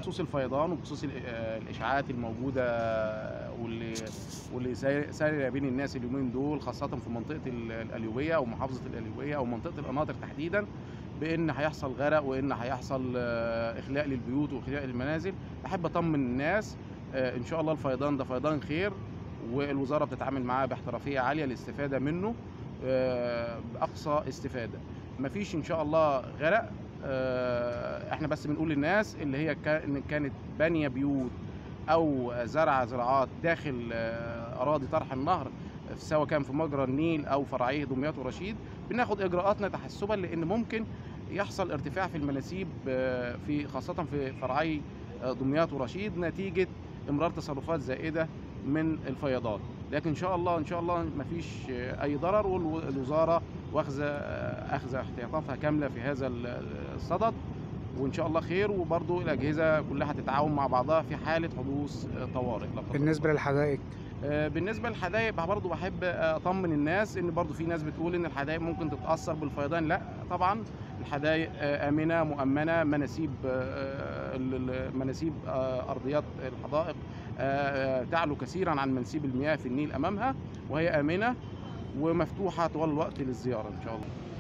بخصوص الفيضان وبخصوص ال- آه، الاشاعات الموجوده واللي واللي ساي- ساريه بين الناس اليومين دول خاصه في منطقه ال- القليوبيه او محافظه القليوبيه او منطقه القناطر تحديدا بان هيحصل غرق وان هيحصل آه، اخلاء للبيوت واخلاء للمنازل احب اطمن الناس آه، ان شاء الله الفيضان ده فيضان خير والوزاره بتتعامل معاه باحترافيه عاليه للاستفاده منه آه، باقصى استفاده مفيش ان شاء الله غرق آه، احنا بس بنقول للناس اللي هي كا- إن كانت بانيه بيوت او زرع زراعات داخل آه، اراضي طرح النهر سواء كان في مجرى النيل او فرعيه دمياط ورشيد بناخد اجراءاتنا تحسبا لان ممكن يحصل ارتفاع في المناسيب آه، في خاصه في فرعي آه، دمياط ورشيد نتيجه امرار تصرفات زائده من الفيضان لكن ان شاء الله ان شاء الله مفيش آه، اي ضرر والوزاره واخذه آه، اخذه احتياطاتها كامله في هذا ال- الصدد وان شاء الله خير وبرضو الاجهزه كلها تتعاون مع بعضها في حاله حدوث آه، طوارئ لا قدر بالنسبه الله. للحدائق آه، بالنسبه للحدائق برضو بحب اطمن الناس ان برضو في ناس بتقول ان الحدائق ممكن تتاثر بالفيضان لا طبعا الحدائق آه، امنه مؤمنه مناسيب آه، ال- ال- مناسيب آه، ارضيات الحدائق آه، آه، تعلو كثيرا عن منسيب المياه في النيل امامها وهي امنه ومفتوحه طوال الوقت للزياره ان شاء الله